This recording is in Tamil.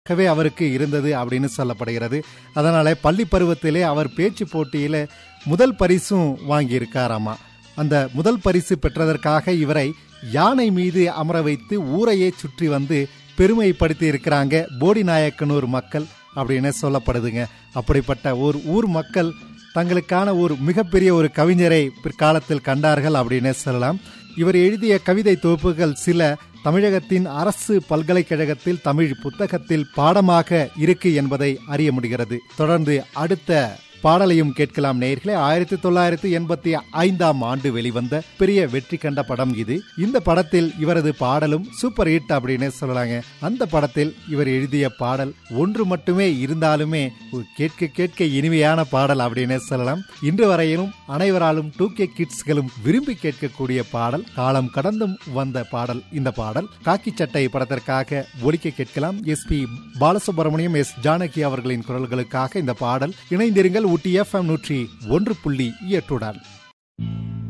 ஆகவே அவருக்கு இருந்தது அப்படின்னு சொல்லப்படுகிறது அதனால பள்ளி பருவத்திலே அவர் பேச்சு போட்டியில முதல் பரிசும் வாங்கியிருக்காராமா அந்த முதல் பரிசு பெற்றதற்காக இவரை யானை மீது அமர வைத்து ஊரையே சுற்றி வந்து பெருமைப்படுத்தி இருக்கிறாங்க போடி நாயக்கனூர் மக்கள் அப்படின்னு சொல்லப்படுதுங்க அப்படிப்பட்ட ஒரு ஊர் மக்கள் தங்களுக்கான ஒரு மிகப்பெரிய ஒரு கவிஞரை பிற்காலத்தில் கண்டார்கள் அப்படின்னு சொல்லலாம் இவர் எழுதிய கவிதை தொகுப்புகள் சில தமிழகத்தின் அரசு பல்கலைக்கழகத்தில் தமிழ் புத்தகத்தில் பாடமாக இருக்கு என்பதை அறிய முடிகிறது தொடர்ந்து அடுத்த பாடலையும் கேட்கலாம் நேர்களே ஆயிரத்தி தொள்ளாயிரத்தி எண்பத்தி ஐந்தாம் ஆண்டு வெளிவந்த பெரிய வெற்றி கண்ட படம் இது இந்த படத்தில் இவரது பாடலும் சூப்பர் ஹிட் அப்படின்னு சொல்லலாங்க அந்த படத்தில் இவர் எழுதிய பாடல் ஒன்று மட்டுமே இருந்தாலுமே ஒரு கேட்க கேட்க இனிமையான பாடல் அப்படின்னு சொல்லலாம் இன்று வரையிலும் அனைவராலும் டூ கே கிட்ஸ்களும் விரும்பி கேட்கக்கூடிய பாடல் காலம் கடந்தும் வந்த பாடல் இந்த பாடல் காக்கி சட்டை படத்திற்காக ஒலிக்க கேட்கலாம் S P Balasubrahmanyam S Janaki அவர்களின் குரல்களுக்காக இந்த பாடல் இணைந்திருங்கள் ஊட்டி எஃப்எம் நூற்றி ஒன்று புள்ளி எட்டுடன்